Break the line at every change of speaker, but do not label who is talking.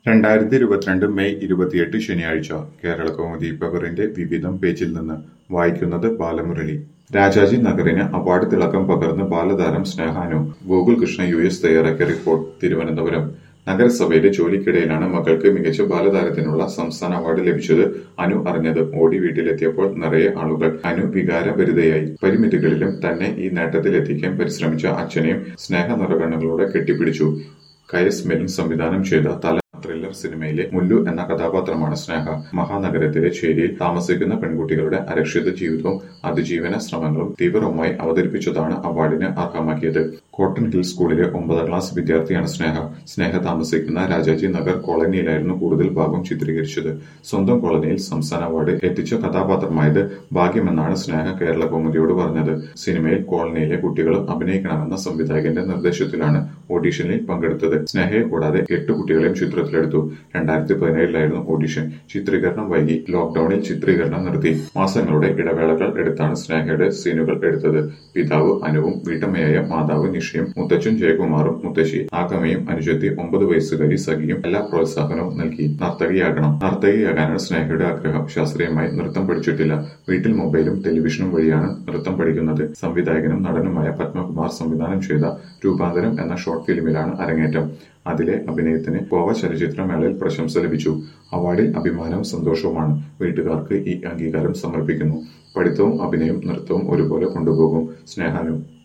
രണ്ടായിരത്തി ഇരുപത്തിരണ്ട് മെയ് ഇരുപത്തിയെട്ട് ശനിയാഴ്ച കേരളകൗമുദി പേപ്പറിന്റെ വിവിധം പേജിൽ നിന്ന് വായിക്കുന്നത് ബാലമുരളി രാജാജി നഗറിന് അവാർഡ് തിളക്കം പകർന്ന് ബാലതാരം സ്നേഹാനു ഗോകുൽ കൃഷ്ണ യു എസ് തയ്യാറാക്കിയ റിപ്പോർട്ട് തിരുവനന്തപുരം നഗരസഭയിലെ ജോലിക്കിടയിലാണ് മകൾക്ക് മികച്ച ബാലതാരത്തിനുള്ള സംസ്ഥാന അവാർഡ് ലഭിച്ചത് അനു അറിഞ്ഞത് ഓടി വീട്ടിലെത്തിയപ്പോൾ നിറയെ ആളുകൾ അനു വികാരഭരിതയായി പരിമിതികളിലും തന്നെ ഈ നേട്ടത്തിലെത്തിക്കാൻ പരിശ്രമിച്ച അച്ഛനെയും സ്നേഹ നിറകണ്ണുകളോടെ കെട്ടിപ്പിടിച്ചു കയസ് മെലിൻ സംവിധാനം ചെയ്ത തല ത്രില്ലർ സിനിമയിലെ മുല്ലു എന്ന കഥാപാത്രമാണ് സ്നേഹ മഹാനഗരത്തിലെ ചേരിയിൽ താമസിക്കുന്ന പെൺകുട്ടികളുടെ അരക്ഷിത ജീവിതവും അതിജീവന ശ്രമങ്ങളും തീവ്രമായി അവതരിപ്പിച്ചതാണ് അവാർഡിന് അർഹമാക്കിയത് കോട്ടൺ ഹിൽ സ്കൂളിലെ ഒമ്പതാം ക്ലാസ് വിദ്യാർത്ഥിയാണ് സ്നേഹ സ്നേഹ താമസിക്കുന്ന രാജാജി നഗർ കോളനിയിലായിരുന്നു കൂടുതൽ ഭാഗം ചിത്രീകരിച്ചത് സ്വന്തം കോളനിയിൽ സംസ്ഥാന അവാർഡ് എത്തിച്ച കഥാപാത്രമായത് ഭാഗ്യമെന്നാണ് സ്നേഹ കേരള കൗമുദിയോട് പറഞ്ഞത് സിനിമയിൽ കോളനിയിലെ കുട്ടികളും അഭിനയിക്കണമെന്ന സംവിധായകന്റെ നിർദ്ദേശത്തിലാണ് ഓഡീഷനിൽ പങ്കെടുത്തത് സ്നേഹയെ കൂടാതെ എട്ട് കുട്ടികളെയും ചിത്രത്തിലെടുത്തു രണ്ടായിരത്തി പതിനേഴിലായിരുന്നു ഓഡീഷൻ ചിത്രീകരണം വൈകി ലോക്ഡൌണിൽ ചിത്രീകരണം നിർത്തി മാസങ്ങളുടെ ഇടവേളകൾ എടുത്താണ് സ്നേഹയുടെ സീനുകൾ എടുത്തത് പിതാവ് അനുവും വീട്ടമ്മയായ മാതാവ് നിഷയും മുത്തച്ഛൻ ജയകുമാറും മുത്തശ്ശി ആകമയും അനുജത്തി ഒമ്പത് വയസ്സുകാരി സഖിയും എല്ലാ പ്രോത്സാഹനവും നൽകി നർത്തകിയാകണം നർത്തകിയാകാനാണ് സ്നേഹയുടെ ആഗ്രഹം ശാസ്ത്രീയമായി നൃത്തം പഠിച്ചിട്ടില്ല വീട്ടിൽ മൊബൈലും ടെലിവിഷനും വഴിയാണ് നൃത്തം പഠിക്കുന്നത് സംവിധായകനും നടനുമായ പത്മകുമാർ സംവിധാനം ചെയ്ത രൂപാന്തരം എന്ന ഷോർട്ട് ഫിലിമിലാണ് അരങ്ങേറ്റം അതിലെ അഭിനയത്തിന് ഗോവ ചലച്ചിത്രമേളയിൽ പ്രശംസ ലഭിച്ചു അവാർഡിൽ അഭിമാനവും സന്തോഷവുമാണ് വീട്ടുകാർക്ക് ഈ അംഗീകാരം സമർപ്പിക്കുന്നു പഠിത്തവും അഭിനയവും നൃത്തവും ഒരുപോലെ കൊണ്ടുപോകും സ്നേഹാനും